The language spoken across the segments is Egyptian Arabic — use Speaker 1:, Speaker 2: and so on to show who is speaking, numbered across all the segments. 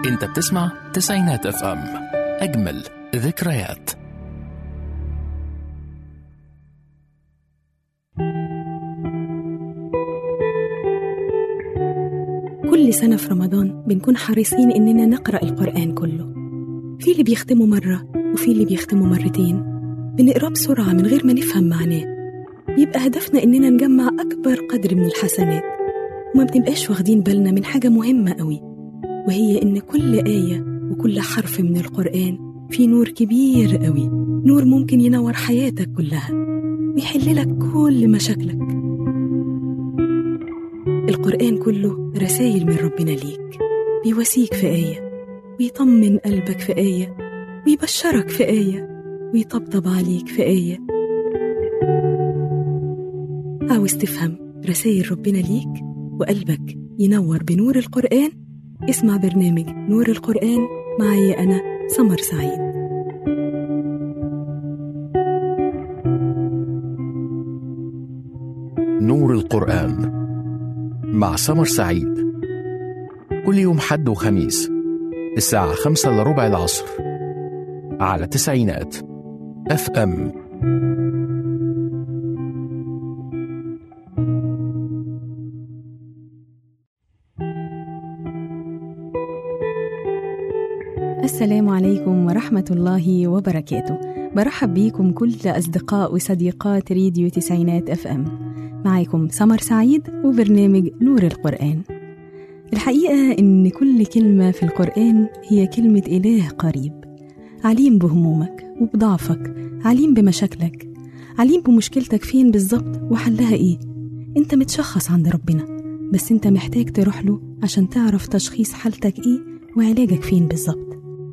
Speaker 1: انت بتسمع تسعينات اف ام اجمل ذكريات
Speaker 2: كل سنة في رمضان بنكون حريصين إننا نقرأ القرآن كله في اللي بيختمه مرة وفي اللي بيختمه مرتين بنقراه بسرعة من غير ما نفهم معناه بيبقى هدفنا إننا نجمع أكبر قدر من الحسنات وما بنبقاش واخدين بالنا من حاجة مهمة قوي وهي إن كل آية وكل حرف من القرآن فيه نور كبير قوي نور ممكن ينور حياتك كلها ويحللك كل مشاكلك القرآن كله رسائل من ربنا ليك بيواسيك في آية ويطمن قلبك في آية ويبشرك في آية ويطبطب عليك في آية عاوز تفهم رسائل ربنا ليك وقلبك ينور بنور القرآن اسمع برنامج نور القرآن معي أنا سمر سعيد
Speaker 1: نور القرآن مع سمر سعيد كل يوم حد وخميس الساعة خمسة إلا ربع العصر على تسعينات اف ام
Speaker 2: السلام عليكم ورحمة الله وبركاته برحب بيكم كل أصدقاء وصديقات راديو تسعينات أف أم معاكم سمر سعيد وبرنامج نور القرآن الحقيقة إن كل كلمة في القرآن هي كلمة إله قريب عليم بهمومك وبضعفك عليم بمشاكلك عليم بمشكلتك فين بالظبط وحلها إيه أنت متشخص عند ربنا بس أنت محتاج تروح له عشان تعرف تشخيص حالتك إيه وعلاجك فين بالظبط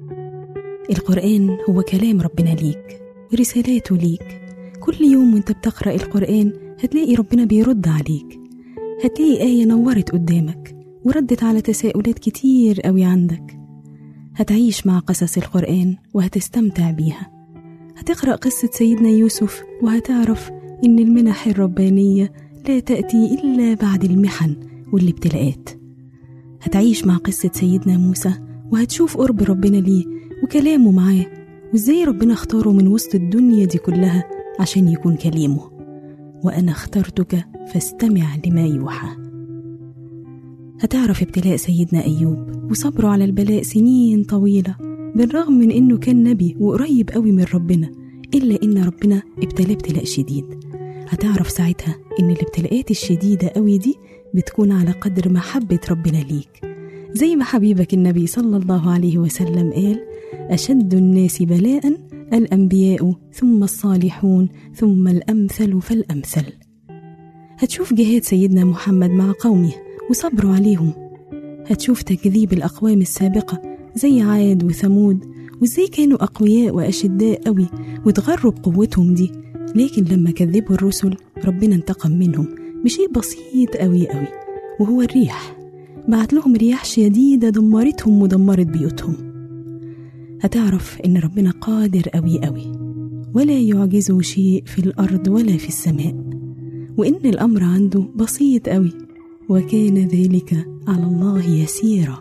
Speaker 2: القرآن هو كلام ربنا ليك ورسالاته ليك كل يوم وانت بتقرأ القرآن هتلاقي ربنا بيرد عليك هتلاقي آية نورت قدامك وردت على تساؤلات كتير قوي عندك هتعيش مع قصص القرآن وهتستمتع بيها هتقرأ قصة سيدنا يوسف وهتعرف إن المنح الربانية لا تأتي إلا بعد المحن والابتلاءات هتعيش مع قصة سيدنا موسى وهتشوف قرب ربنا ليه وكلامه معاه وازاي ربنا اختاره من وسط الدنيا دي كلها عشان يكون كليمه وأنا اخترتك فاستمع لما يوحى هتعرف ابتلاء سيدنا أيوب وصبره على البلاء سنين طويلة بالرغم من إنه كان نبي وقريب قوي من ربنا إلا إن ربنا ابتلاه ابتلاء شديد هتعرف ساعتها إن الابتلاءات الشديدة قوي دي بتكون على قدر محبة ربنا ليك زي ما حبيبك النبي صلى الله عليه وسلم قال أشد الناس بلاء الأنبياء ثم الصالحون ثم الأمثل فالأمثل هتشوف جهاد سيدنا محمد مع قومه وصبره عليهم هتشوف تكذيب الأقوام السابقة زي عاد وثمود وازاي كانوا أقوياء وأشداء قوي واتغروا بقوتهم دي لكن لما كذبوا الرسل ربنا انتقم منهم بشيء بسيط قوي قوي وهو الريح بعت لهم رياح شديدة دمرتهم ودمرت بيوتهم هتعرف إن ربنا قادر قوي قوي ولا يعجزه شيء في الأرض ولا في السماء وإن الأمر عنده بسيط قوي وكان ذلك على الله يسيرا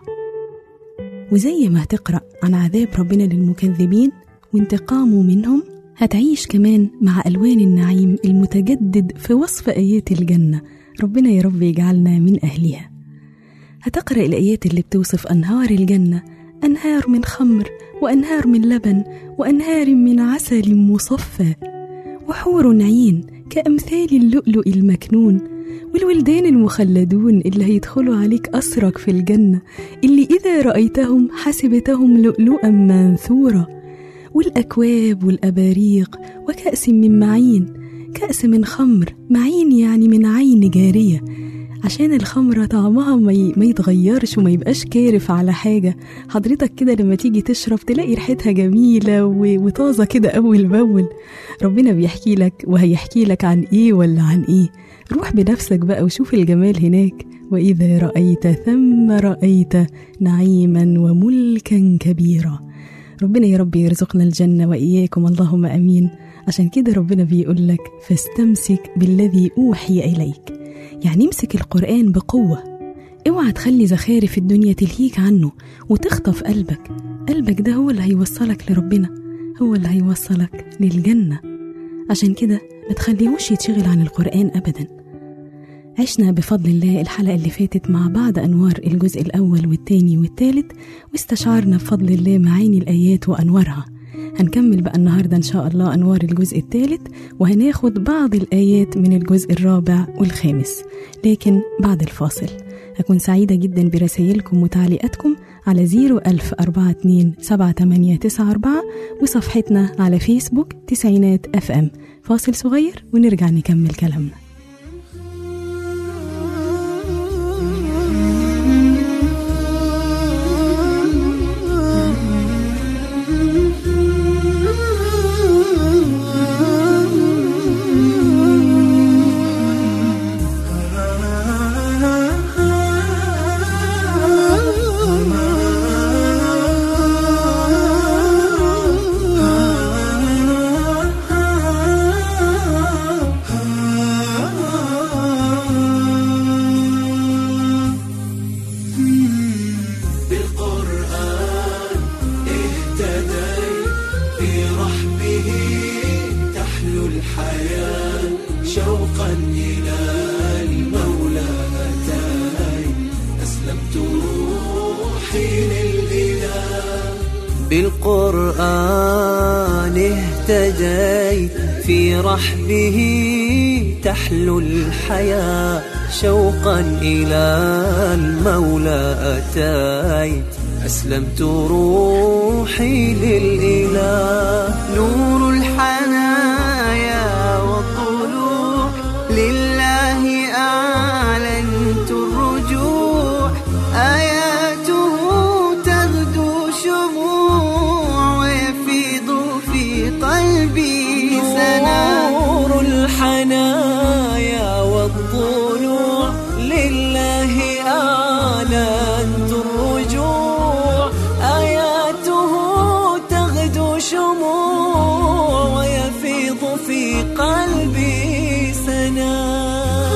Speaker 2: وزي ما هتقرأ عن عذاب ربنا للمكذبين وانتقامه منهم هتعيش كمان مع ألوان النعيم المتجدد في وصف آيات الجنة ربنا يا رب يجعلنا من أهلها هتقرأ الآيات اللي بتوصف أنهار الجنة أنهار من خمر وأنهار من لبن وأنهار من عسل مصفى وحور عين كأمثال اللؤلؤ المكنون والولدان المخلدون اللي هيدخلوا عليك أسرك في الجنة اللي إذا رأيتهم حسبتهم لؤلؤا منثورا والأكواب والأباريق وكأس من معين كأس من خمر معين يعني من عين جارية عشان الخمرة طعمها ما, ي... ما يتغيرش وما يبقاش كارف على حاجة حضرتك كده لما تيجي تشرب تلاقي ريحتها جميلة و... وطازة كده أول بأول ربنا بيحكي لك وهيحكي لك عن إيه ولا عن إيه روح بنفسك بقى وشوف الجمال هناك وإذا رأيت ثم رأيت نعيما وملكا كبيرا ربنا يا رب يرزقنا الجنة وإياكم اللهم أمين عشان كده ربنا بيقول لك فاستمسك بالذي أوحي إليك يعني امسك القرآن بقوة اوعى تخلي زخارف الدنيا تلهيك عنه وتخطف قلبك قلبك ده هو اللي هيوصلك لربنا هو اللي هيوصلك للجنة عشان كده ما تخليهوش يتشغل عن القرآن أبدا عشنا بفضل الله الحلقة اللي فاتت مع بعض أنوار الجزء الأول والتاني والتالت واستشعرنا بفضل الله معاني الآيات وأنوارها هنكمل بقى النهاردة إن شاء الله أنوار الجزء الثالث وهناخد بعض الآيات من الجزء الرابع والخامس لكن بعد الفاصل هكون سعيدة جدا برسائلكم وتعليقاتكم على 01042 وصفحتنا على فيسبوك تسعينات اف ام فاصل صغير ونرجع نكمل كلامنا
Speaker 3: بالقرآن اهتدي في رحبه تحلو الحياة شوقا إلى المولى أتاي أسلمت روحي للإله بالقرآن اهتديت في رحبه تحلو الحياة شوقا إلى المولى أتيت أسلمت روحي للإله نور الحنايا والطلوع لله أعلنت الرجوع آياته تغدو شموع ويفيض في قلبي سنا نور الحنايا والطلوع لله أعلنت الرجوع آياته تغدو شموع ويفيض في قلبي سنا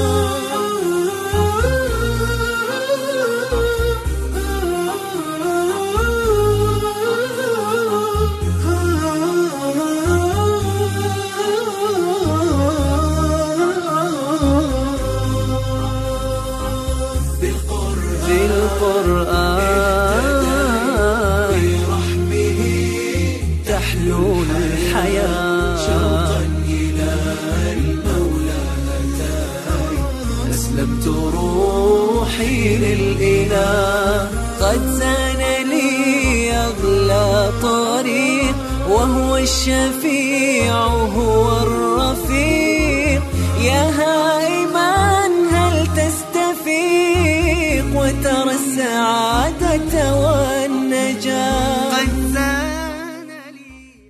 Speaker 3: بالقرآن برحمه تحلو الحياة شوقا إلى المولى أتاي أسلمت روحي للإله قد زان لي أغلى طريق وهو الشفيع هو الرفيق يا هائما هل تستفيق وترى السعادة والنجاة قد زان لي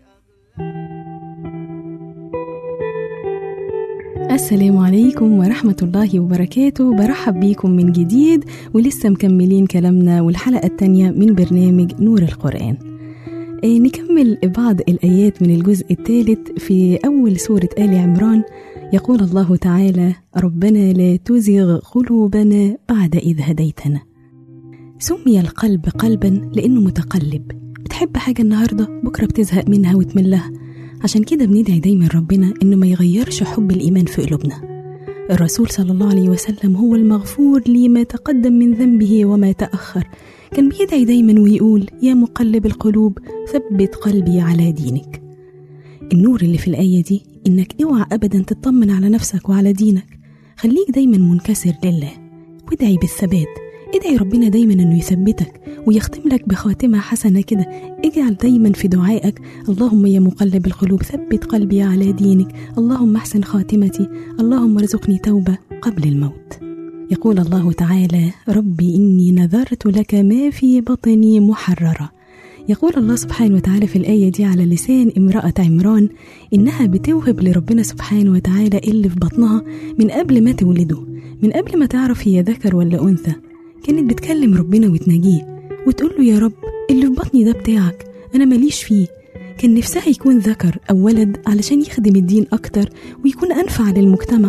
Speaker 2: السلام عليكم ورحمة الله وبركاته برحب بيكم من جديد ولسه مكملين كلامنا والحلقة التانية من برنامج نور القرآن إيه نكمل بعض الآيات من الجزء الثالث في أول سورة آل عمران يقول الله تعالى ربنا لا تزغ قلوبنا بعد إذ هديتنا سمي القلب قلبا لأنه متقلب بتحب حاجة النهاردة بكرة بتزهق منها وتملها عشان كده بندعي دايما ربنا إنه ما يغيرش حب الإيمان في قلوبنا الرسول صلى الله عليه وسلم هو المغفور لي ما تقدم من ذنبه وما تأخر كان بيدعي دايما ويقول يا مقلب القلوب ثبت قلبي على دينك النور اللي في الآية دي إنك اوعى أبدا تطمن على نفسك وعلى دينك خليك دايما منكسر لله وادعي بالثبات ادعي ربنا دايما انه يثبتك ويختم لك بخاتمة حسنة كده اجعل دايما في دعائك اللهم يا مقلب القلوب ثبت قلبي على دينك اللهم احسن خاتمتي اللهم ارزقني توبة قبل الموت يقول الله تعالى ربي إني نذرت لك ما في بطني محررة يقول الله سبحانه وتعالى في الآية دي على لسان امرأة عمران إنها بتوهب لربنا سبحانه وتعالى اللي في بطنها من قبل ما تولده من قبل ما تعرف هي ذكر ولا أنثى كانت بتكلم ربنا وتناجيه وتقول له يا رب اللي في بطني ده بتاعك أنا ماليش فيه كان نفسها يكون ذكر أو ولد علشان يخدم الدين أكتر ويكون أنفع للمجتمع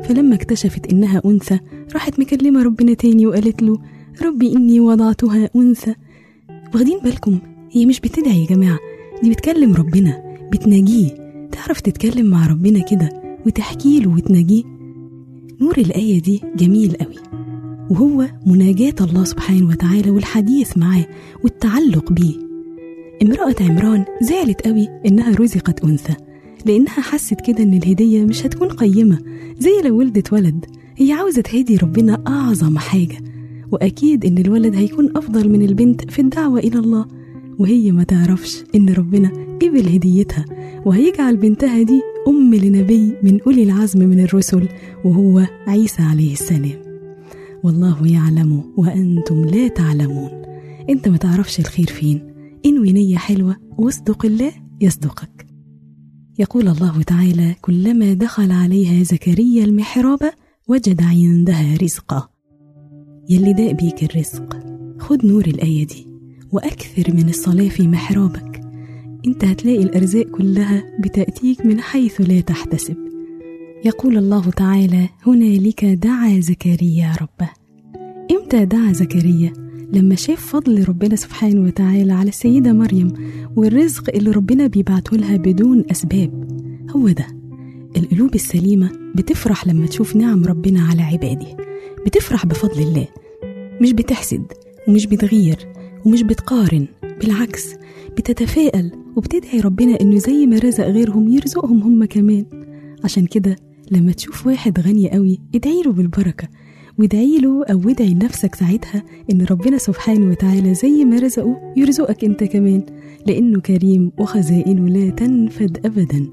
Speaker 2: فلما اكتشفت إنها أنثى راحت مكلمة ربنا تاني وقالت له ربي إني وضعتها أنثى واخدين بالكم هي مش بتدعي يا جماعة دي بتكلم ربنا بتناجيه تعرف تتكلم مع ربنا كده وتحكي له وتناجيه نور الآية دي جميل قوي وهو مناجاة الله سبحانه وتعالى والحديث معاه والتعلق بيه امرأة عمران زعلت قوي إنها رزقت أنثى لأنها حست كده إن الهدية مش هتكون قيمة زي لو ولدت ولد هي عاوزة تهدي ربنا أعظم حاجة وأكيد إن الولد هيكون أفضل من البنت في الدعوة إلى الله وهي ما تعرفش إن ربنا قبل هديتها وهيجعل بنتها دي أم لنبي من أولي العزم من الرسل وهو عيسى عليه السلام والله يعلم وأنتم لا تعلمون أنت ما تعرفش الخير فين انوي نية حلوة واصدق الله يصدقك يقول الله تعالى كلما دخل عليها زكريا المحراب وجد عندها رزقا يلي داق بيك الرزق خد نور الآية دي وأكثر من الصلاة في محرابك انت هتلاقي الأرزاق كلها بتأتيك من حيث لا تحتسب يقول الله تعالى هنالك دعا زكريا ربه امتى دعا زكريا لما شاف فضل ربنا سبحانه وتعالى على السيدة مريم والرزق اللي ربنا بيبعته لها بدون أسباب هو ده القلوب السليمة بتفرح لما تشوف نعم ربنا على عباده بتفرح بفضل الله مش بتحسد ومش بتغير ومش بتقارن بالعكس بتتفائل وبتدعي ربنا انه زي ما رزق غيرهم يرزقهم هم كمان عشان كده لما تشوف واحد غني قوي ادعي له بالبركه وادعي له او ادعي لنفسك ساعتها ان ربنا سبحانه وتعالى زي ما رزقه يرزقك انت كمان لانه كريم وخزائنه لا تنفد ابدا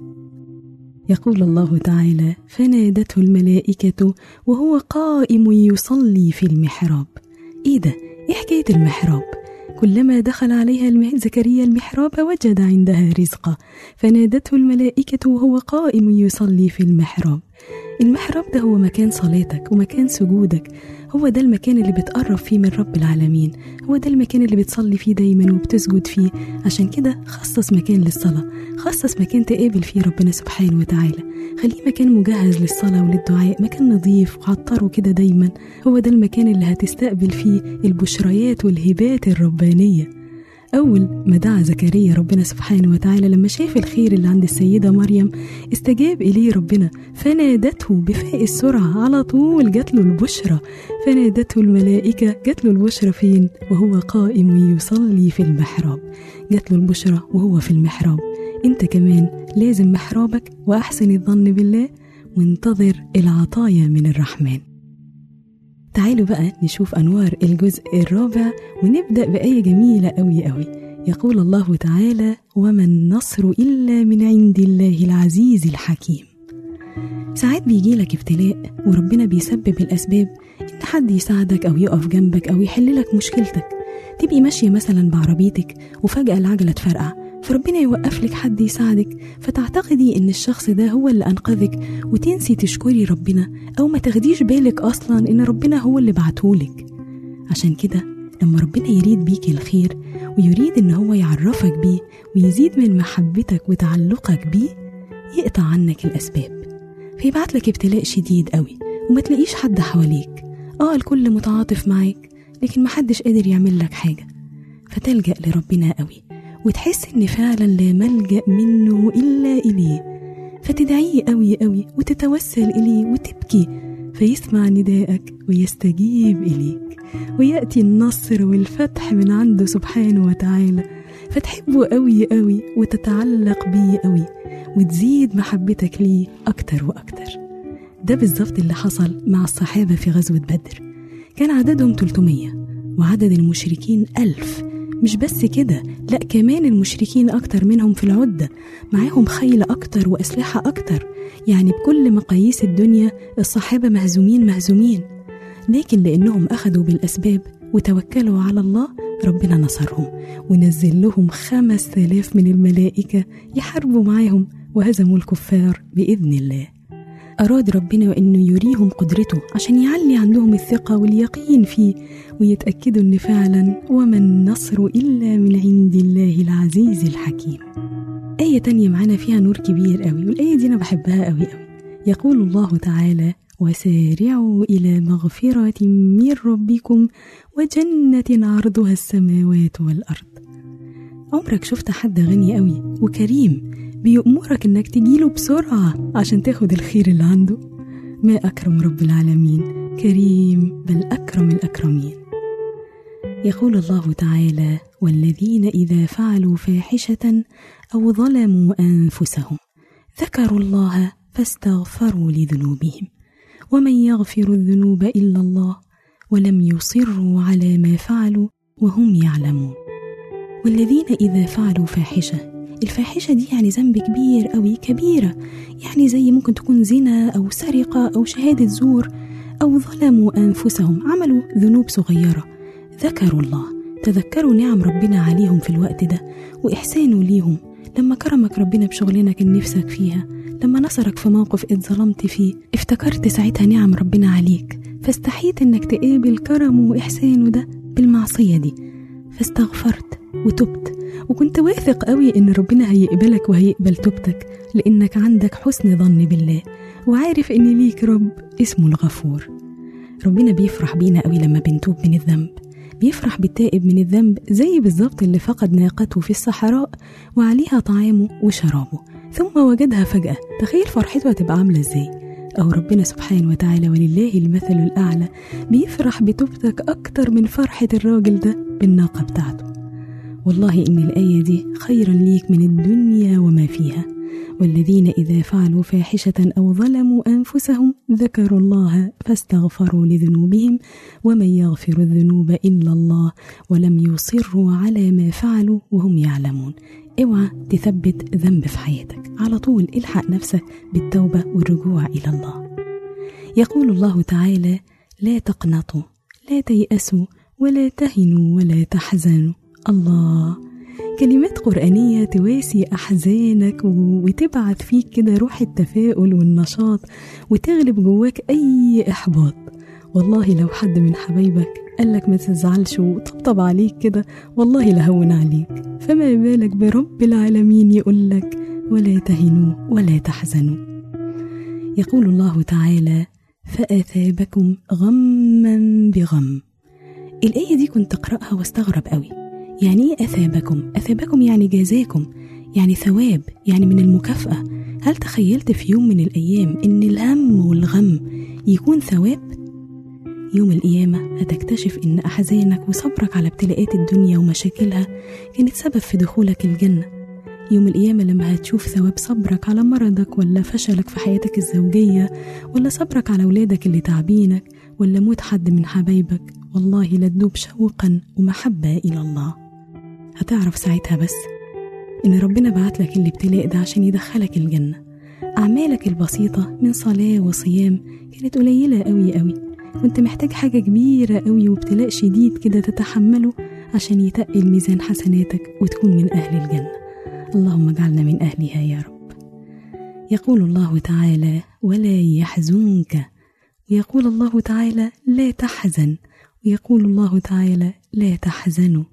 Speaker 2: يقول الله تعالى فنادته الملائكه وهو قائم يصلي في المحراب ايه ده ايه حكايه المحراب كلما دخل عليها المه... زكريا المحراب وجد عندها رزقا فنادته الملائكة وهو قائم يصلي في المحراب المحراب ده هو مكان صلاتك ومكان سجودك هو ده المكان اللي بتقرب فيه من رب العالمين هو ده المكان اللي بتصلي فيه دايما وبتسجد فيه عشان كده خصص مكان للصلاة خصص مكان تقابل فيه ربنا سبحانه وتعالى خليه مكان مجهز للصلاة وللدعاء مكان نظيف وعطره كده دايما هو ده المكان اللي هتستقبل فيه البشريات والهبات الربانية أول ما دعا زكريا ربنا سبحانه وتعالى لما شاف الخير اللي عند السيدة مريم استجاب إليه ربنا فنادته بفاء السرعة على طول جات له البشرى فنادته الملائكة جات له البشرى فين وهو قائم يصلي في المحراب جات له البشرى وهو في المحراب انت كمان لازم محرابك وأحسن الظن بالله وانتظر العطايا من الرحمن تعالوا بقى نشوف أنوار الجزء الرابع ونبدأ بآية جميلة أوي أوي يقول الله تعالى وما النصر إلا من عند الله العزيز الحكيم ساعات بيجي لك ابتلاء وربنا بيسبب الأسباب إن حد يساعدك أو يقف جنبك أو يحل لك مشكلتك تبقي ماشية مثلا بعربيتك وفجأة العجلة تفرقع فربنا يوقف لك حد يساعدك فتعتقدي ان الشخص ده هو اللي انقذك وتنسي تشكري ربنا او ما تاخديش بالك اصلا ان ربنا هو اللي بعتهولك عشان كده لما ربنا يريد بيك الخير ويريد ان هو يعرفك بيه ويزيد من محبتك وتعلقك بيه يقطع عنك الاسباب فيبعت لك ابتلاء شديد قوي وما تلاقيش حد حواليك اه الكل متعاطف معاك لكن محدش قادر يعمل لك حاجه فتلجأ لربنا قوي وتحس ان فعلا لا ملجأ منه إلا إليه فتدعيه قوي قوي وتتوسل إليه وتبكي فيسمع نداءك ويستجيب إليك ويأتي النصر والفتح من عنده سبحانه وتعالى فتحبه قوي قوي وتتعلق بيه قوي وتزيد محبتك ليه أكتر وأكتر ده بالظبط اللي حصل مع الصحابة في غزوة بدر كان عددهم 300 وعدد المشركين ألف مش بس كده لا كمان المشركين أكتر منهم في العدة معاهم خيل أكتر وأسلحة أكتر يعني بكل مقاييس الدنيا الصحابة مهزومين مهزومين لكن لأنهم أخذوا بالأسباب وتوكلوا على الله ربنا نصرهم ونزل لهم خمس آلاف من الملائكة يحاربوا معاهم وهزموا الكفار بإذن الله أراد ربنا أنه يريهم قدرته عشان يعلي عندهم الثقة واليقين فيه ويتأكدوا أن فعلا وما النصر إلا من عند الله العزيز الحكيم آية تانية معانا فيها نور كبير قوي والآية دي أنا بحبها قوي قوي يقول الله تعالى وسارعوا إلى مغفرة من ربكم وجنة عرضها السماوات والأرض عمرك شفت حد غني قوي وكريم بيأمرك إنك تجيله بسرعة عشان تاخد الخير اللي عنده ما أكرم رب العالمين كريم بل أكرم الأكرمين يقول الله تعالى والذين إذا فعلوا فاحشة أو ظلموا أنفسهم ذكروا الله فاستغفروا لذنوبهم ومن يغفر الذنوب إلا الله ولم يصروا على ما فعلوا وهم يعلمون والذين إذا فعلوا فاحشة الفاحشة دي يعني ذنب كبير أوي كبيرة يعني زي ممكن تكون زنا أو سرقة أو شهادة زور أو ظلموا أنفسهم عملوا ذنوب صغيرة ذكروا الله تذكروا نعم ربنا عليهم في الوقت ده وإحسانه ليهم لما كرمك ربنا بشغلنا كان نفسك فيها لما نصرك في موقف اتظلمت فيه افتكرت ساعتها نعم ربنا عليك فاستحيت انك تقابل كرمه وإحسانه ده بالمعصية دي فاستغفرت وتبت وكنت واثق قوي ان ربنا هيقبلك وهيقبل توبتك لانك عندك حسن ظن بالله وعارف ان ليك رب اسمه الغفور ربنا بيفرح بينا قوي لما بنتوب من الذنب بيفرح بالتائب من الذنب زي بالظبط اللي فقد ناقته في الصحراء وعليها طعامه وشرابه ثم وجدها فجأة تخيل فرحته هتبقى عاملة ازاي أو ربنا سبحانه وتعالى ولله المثل الأعلى بيفرح بتوبتك أكتر من فرحة الراجل ده بالناقة بتاعته والله إن الآية دي خيرا ليك من الدنيا وما فيها والذين إذا فعلوا فاحشة أو ظلموا أنفسهم ذكروا الله فاستغفروا لذنوبهم ومن يغفر الذنوب إلا الله ولم يصروا على ما فعلوا وهم يعلمون اوعى تثبت ذنب في حياتك على طول الحق نفسك بالتوبة والرجوع إلى الله يقول الله تعالى لا تقنطوا لا تيأسوا ولا تهنوا ولا تحزنوا الله كلمات قرآنية تواسي أحزانك وتبعت فيك كده روح التفاؤل والنشاط وتغلب جواك أي إحباط والله لو حد من حبايبك قالك ما تزعلش وطبطب عليك كده والله لهون عليك فما بالك برب العالمين يقولك ولا تهنوا ولا تحزنوا يقول الله تعالى فأثابكم غما بغم الآية دي كنت أقرأها واستغرب قوي يعني ايه اثابكم اثابكم يعني جازاكم يعني ثواب يعني من المكافاه هل تخيلت في يوم من الايام ان الهم والغم يكون ثواب يوم القيامه هتكتشف ان احزانك وصبرك على ابتلاءات الدنيا ومشاكلها كانت سبب في دخولك الجنه يوم القيامة لما هتشوف ثواب صبرك على مرضك ولا فشلك في حياتك الزوجية ولا صبرك على ولادك اللي تعبينك ولا موت حد من حبايبك والله لتدوب شوقا ومحبة إلى الله هتعرف ساعتها بس إن ربنا بعت لك الابتلاء ده عشان يدخلك الجنة أعمالك البسيطة من صلاة وصيام كانت قليلة قوي قوي كنت محتاج حاجة كبيرة قوي وابتلاء شديد كده تتحمله عشان يتقل ميزان حسناتك وتكون من أهل الجنة اللهم اجعلنا من أهلها يا رب يقول الله تعالى ولا يحزنك ويقول الله تعالى لا تحزن ويقول الله تعالى لا تحزنوا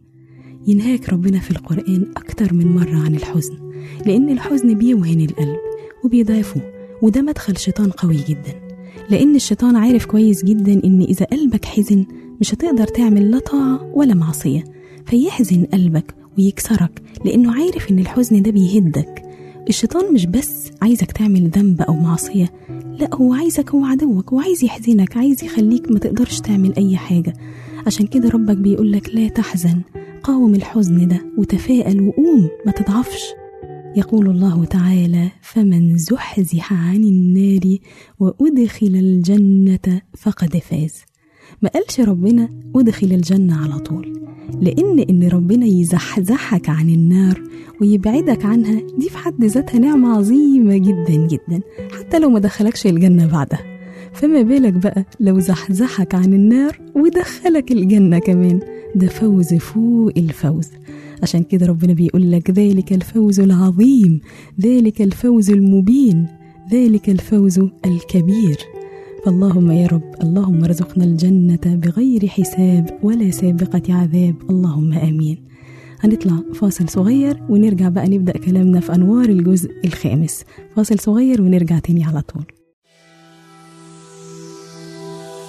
Speaker 2: ينهاك ربنا في القرآن أكتر من مرة عن الحزن لأن الحزن بيوهن القلب وبيضعفه وده مدخل شيطان قوي جدا لأن الشيطان عارف كويس جدا إن إذا قلبك حزن مش هتقدر تعمل لا طاعة ولا معصية فيحزن قلبك ويكسرك لأنه عارف إن الحزن ده بيهدك الشيطان مش بس عايزك تعمل ذنب أو معصية لا هو عايزك هو عدوك وعايز يحزنك عايز يخليك ما تقدرش تعمل أي حاجة عشان كده ربك بيقولك لا تحزن قاوم الحزن ده وتفائل وقوم ما تضعفش يقول الله تعالى فمن زحزح عن النار وأدخل الجنة فقد فاز ما قالش ربنا أدخل الجنة على طول لأن إن ربنا يزحزحك عن النار ويبعدك عنها دي في حد ذاتها نعمة عظيمة جدا جدا حتى لو ما دخلكش الجنة بعدها فما بالك بقى لو زحزحك عن النار ودخلك الجنة كمان ده فوز فوق الفوز عشان كده ربنا بيقول لك ذلك الفوز العظيم ذلك الفوز المبين ذلك الفوز الكبير فاللهم يا رب اللهم ارزقنا الجنة بغير حساب ولا سابقة عذاب اللهم آمين هنطلع فاصل صغير ونرجع بقى نبدأ كلامنا في أنوار الجزء الخامس فاصل صغير ونرجع تاني على طول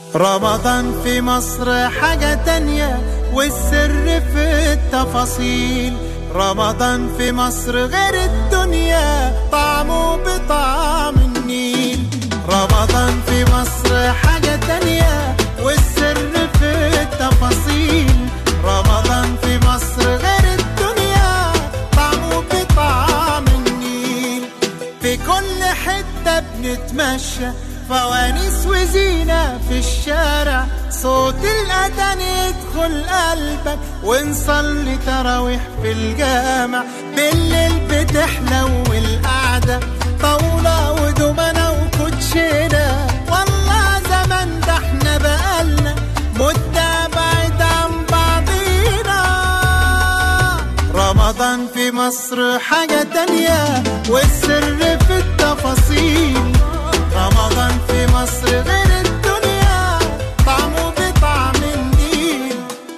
Speaker 4: رمضان في مصر حاجة تانية والسر في التفاصيل رمضان في مصر غير الدنيا طعمه بطعم النيل رمضان في مصر حاجة تانية والسر في التفاصيل رمضان في مصر غير الدنيا طعمه بطعم النيل في كل حتة بنتمشى فوانيس وزينة في الشارع صوت الأذان يدخل قلبك ونصلي تراويح في الجامع بالليل بتحلو القعدة طاولة ودومنة وكوتشينة والله زمان ده احنا بقالنا مدة بعيد عن بعضينا رمضان في مصر حاجة تانية والسر في التفاصيل رمضان في مصر غير الدنيا طعمه بطعم النيل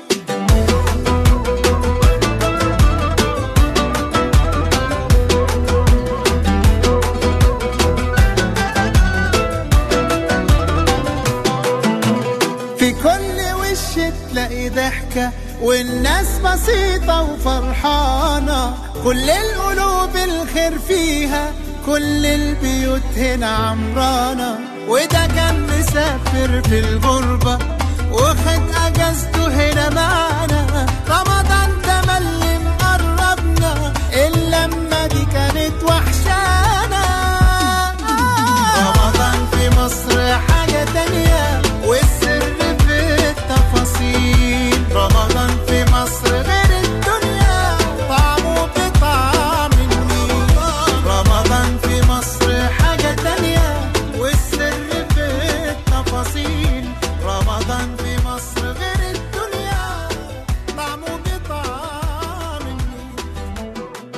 Speaker 4: في كل وش تلاقي ضحكة والناس بسيطة وفرحانة كل القلوب الخير فيها كل البيوت هنا عمرانة وده كان مسافر في الغربة وخد أجازته هنا معانا رمضان تملي مقربنا اللمة دي كانت وحشانا رمضان في مصر حاجة تانية والسر في التفاصيل رمضان في مصر غير الدنيا طعمه بطعم النيل رمضان في مصر حاجة تانية والسر في التفاصيل رمضان في مصر غير الدنيا طعمه بطعم النيل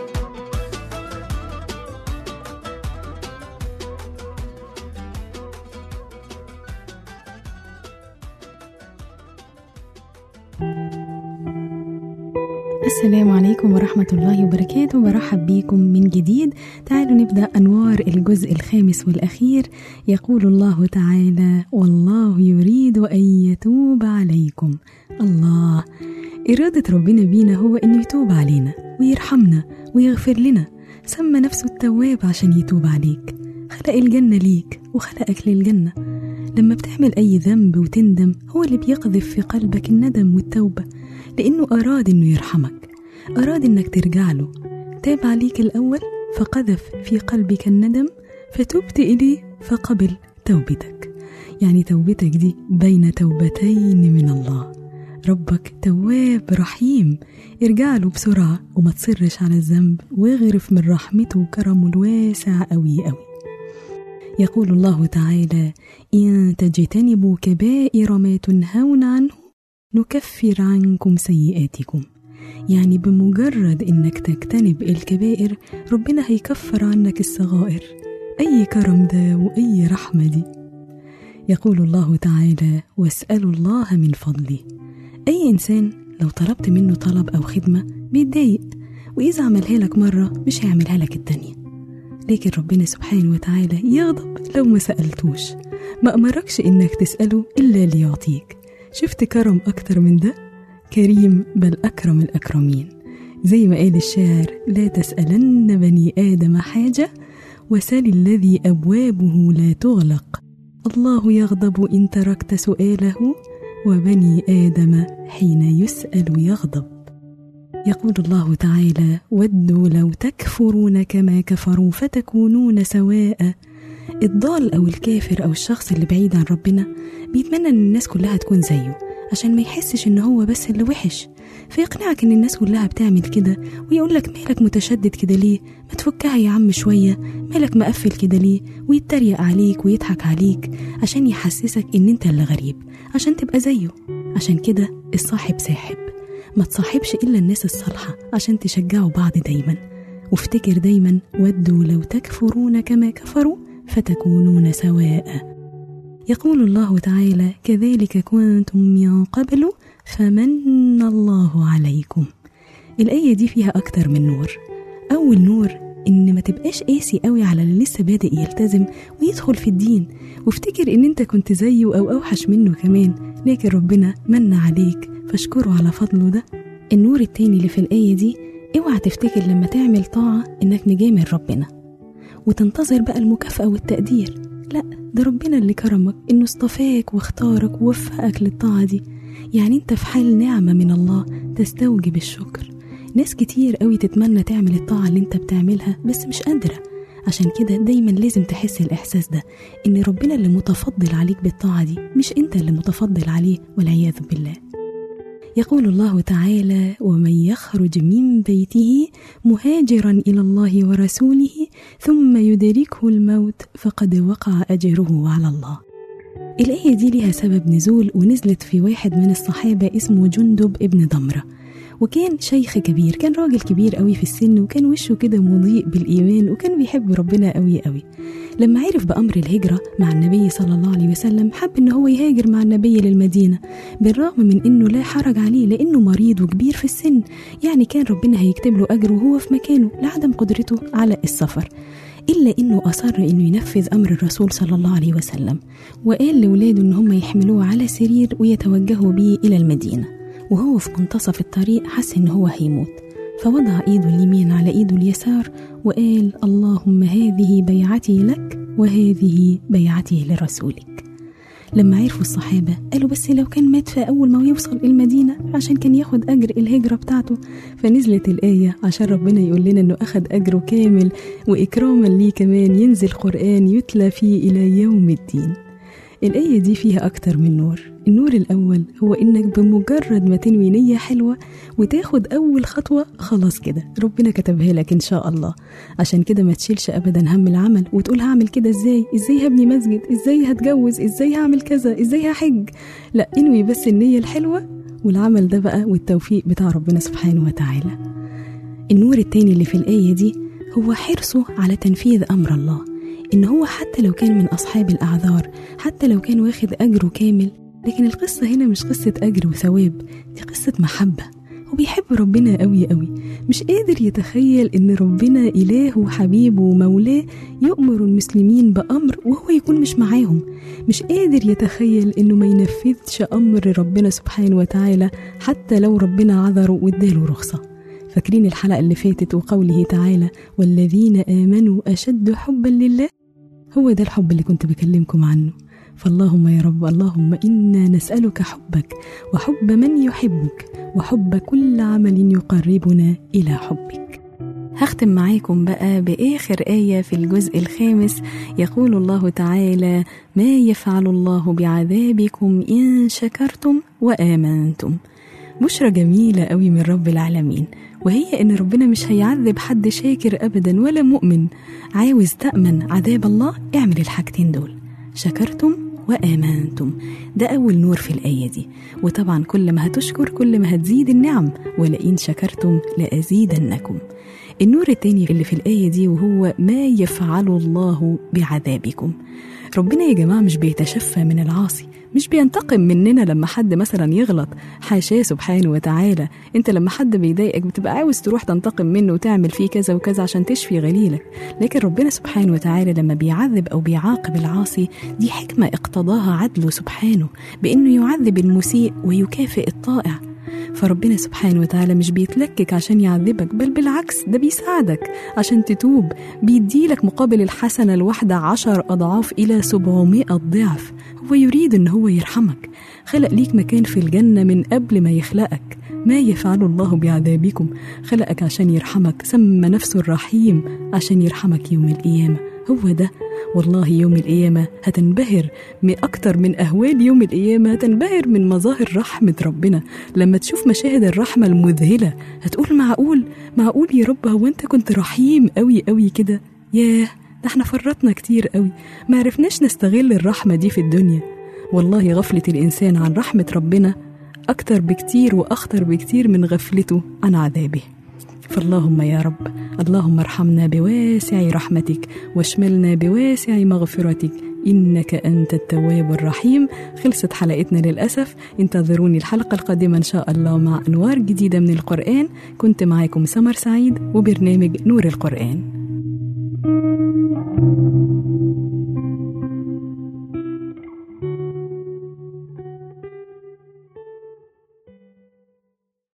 Speaker 2: السلام عليكم ورحمة الله وبركاته برحب بيكم من جديد تعالوا نبدأ أنوار الجزء الخامس والأخير يقول الله تعالى والله يريد أن يتوب عليكم الله إرادة ربنا بينا هو أنه يتوب علينا ويرحمنا ويغفر لنا سمى نفسه التواب عشان يتوب عليك خلق الجنة ليك وخلقك للجنة لما بتعمل أي ذنب وتندم هو اللي بيقذف في قلبك الندم والتوبة لأنه أراد إنه يرحمك أراد إنك ترجع له تاب عليك الأول فقذف في قلبك الندم فتبت إليه فقبل توبتك يعني توبتك دي بين توبتين من الله ربك تواب رحيم ارجع له بسرعة وما تصرش على الذنب واغرف من رحمته وكرمه الواسع أوي أوي يقول الله تعالى إن تجتنبوا كبائر ما تنهون عنه نكفر عنكم سيئاتكم يعني بمجرد انك تجتنب الكبائر ربنا هيكفر عنك الصغائر اي كرم ده واي رحمه دي يقول الله تعالى واسالوا الله من فضله اي انسان لو طلبت منه طلب او خدمه بيتضايق واذا عملها لك مره مش هيعملها لك التانيه لكن ربنا سبحانه وتعالى يغضب لو ما سالتوش ما امركش انك تساله الا ليعطيك شفت كرم أكتر من ده؟ كريم بل أكرم الأكرمين زي ما قال الشاعر لا تسألن بني آدم حاجة وسل الذي أبوابه لا تغلق الله يغضب إن تركت سؤاله وبني آدم حين يسأل يغضب يقول الله تعالى ودوا لو تكفرون كما كفروا فتكونون سواء الضال أو الكافر أو الشخص اللي بعيد عن ربنا بيتمنى إن الناس كلها تكون زيه عشان ما يحسش إن هو بس اللي وحش فيقنعك إن الناس كلها بتعمل كده ويقولك مالك متشدد كده ليه ما تفكها يا عم شوية مالك مقفل كده ليه ويتريق عليك ويضحك عليك عشان يحسسك إن أنت اللي غريب عشان تبقى زيه عشان كده الصاحب ساحب ما تصاحبش إلا الناس الصالحة عشان تشجعوا بعض دايما وافتكر دايما ودوا لو تكفرون كما كفروا فتكونون سواء يقول الله تعالى كذلك كنتم من قبل فمن الله عليكم الآية دي فيها أكتر من نور أول نور إن ما تبقاش قاسي قوي على اللي لسه بادئ يلتزم ويدخل في الدين وافتكر إن أنت كنت زيه أو أوحش منه كمان لكن ربنا من عليك فاشكره على فضله ده النور التاني اللي في الآية دي اوعى تفتكر لما تعمل طاعة إنك مجامل ربنا وتنتظر بقى المكافأة والتقدير لا ده ربنا اللي كرمك إنه اصطفاك واختارك ووفقك للطاعة دي يعني انت في حال نعمة من الله تستوجب الشكر ناس كتير قوي تتمنى تعمل الطاعة اللي انت بتعملها بس مش قادرة عشان كده دايما لازم تحس الإحساس ده إن ربنا اللي متفضل عليك بالطاعة دي مش انت اللي متفضل عليه والعياذ بالله يقول الله تعالى ومن يخرج من بيته مهاجرا الى الله ورسوله ثم يدركه الموت فقد وقع اجره على الله الايه دي ليها سبب نزول ونزلت في واحد من الصحابه اسمه جندب ابن ضمره وكان شيخ كبير كان راجل كبير قوي في السن وكان وشه كده مضيء بالإيمان وكان بيحب ربنا قوي قوي لما عرف بأمر الهجرة مع النبي صلى الله عليه وسلم حب إن هو يهاجر مع النبي للمدينة بالرغم من إنه لا حرج عليه لأنه مريض وكبير في السن يعني كان ربنا هيكتب له أجر وهو في مكانه لعدم قدرته على السفر إلا إنه أصر إنه ينفذ أمر الرسول صلى الله عليه وسلم وقال لولاده إن هم يحملوه على سرير ويتوجهوا به إلى المدينة وهو في منتصف الطريق حس إن هو هيموت فوضع إيده اليمين على إيده اليسار وقال اللهم هذه بيعتي لك وهذه بيعتي لرسولك لما عرفوا الصحابة قالوا بس لو كان مات في أول ما يوصل المدينة عشان كان ياخد أجر الهجرة بتاعته فنزلت الآية عشان ربنا يقول لنا إنه أخد أجره كامل وإكراما ليه كمان ينزل قرآن يتلى فيه إلى يوم الدين الآية دي فيها أكتر من نور النور الأول هو إنك بمجرد ما تنوي نية حلوة وتاخد أول خطوة خلاص كده ربنا كتبها لك إن شاء الله عشان كده ما تشيلش أبدا هم العمل وتقول هعمل كده إزاي إزاي هبني مسجد إزاي هتجوز إزاي هعمل كذا إزاي هحج لا انوي بس النية الحلوة والعمل ده بقى والتوفيق بتاع ربنا سبحانه وتعالى النور التاني اللي في الآية دي هو حرصه على تنفيذ أمر الله إن هو حتى لو كان من أصحاب الأعذار حتى لو كان واخد أجره كامل لكن القصة هنا مش قصة أجر وثواب دي قصة محبة هو بيحب ربنا قوي قوي مش قادر يتخيل إن ربنا إله وحبيبه ومولاه يؤمر المسلمين بأمر وهو يكون مش معاهم مش قادر يتخيل إنه ما ينفذش أمر ربنا سبحانه وتعالى حتى لو ربنا عذره واداله رخصة فاكرين الحلقة اللي فاتت وقوله تعالى والذين آمنوا أشد حبا لله هو ده الحب اللي كنت بكلمكم عنه فاللهم يا رب اللهم إنا نسألك حبك وحب من يحبك وحب كل عمل يقربنا إلى حبك هختم معاكم بقى بآخر آية في الجزء الخامس يقول الله تعالى ما يفعل الله بعذابكم إن شكرتم وآمنتم بشرى جميلة قوي من رب العالمين وهي إن ربنا مش هيعذب حد شاكر أبدا ولا مؤمن عاوز تأمن عذاب الله اعمل الحاجتين دول شكرتم وآمنتم ده أول نور في الآية دي وطبعا كل ما هتشكر كل ما هتزيد النعم ولئن شكرتم لأزيدنكم النور التاني اللي في الآية دي وهو ما يفعل الله بعذابكم ربنا يا جماعة مش بيتشفى من العاصي مش بينتقم مننا لما حد مثلا يغلط حاشاه سبحانه وتعالى انت لما حد بيضايقك بتبقى عاوز تروح تنتقم منه وتعمل فيه كذا وكذا عشان تشفي غليلك لكن ربنا سبحانه وتعالى لما بيعذب او بيعاقب العاصي دي حكمة اقتضاها عدله سبحانه بانه يعذب المسيء ويكافئ الطائع فربنا سبحانه وتعالى مش بيتلكك عشان يعذبك بل بالعكس ده بيساعدك عشان تتوب بيديلك مقابل الحسنة الواحدة عشر أضعاف إلى سبعمائة ضعف هو يريد إن هو يرحمك خلق ليك مكان في الجنة من قبل ما يخلقك ما يفعل الله بعذابكم خلقك عشان يرحمك سمى نفسه الرحيم عشان يرحمك يوم القيامة هو ده والله يوم القيامة هتنبهر من أكتر من أهوال يوم القيامة هتنبهر من مظاهر رحمة ربنا لما تشوف مشاهد الرحمة المذهلة هتقول معقول معقول يا رب هو أنت كنت رحيم قوي قوي كده ياه ده احنا فرطنا كتير قوي ما عرفناش نستغل الرحمة دي في الدنيا والله غفلة الإنسان عن رحمة ربنا أكتر بكتير وأخطر بكتير من غفلته عن عذابه فاللهم يا رب اللهم ارحمنا بواسع رحمتك واشملنا بواسع مغفرتك إنك أنت التواب الرحيم خلصت حلقتنا للأسف انتظروني الحلقة القادمة إن شاء الله مع أنوار جديدة من القرآن كنت معاكم سمر سعيد وبرنامج نور القرآن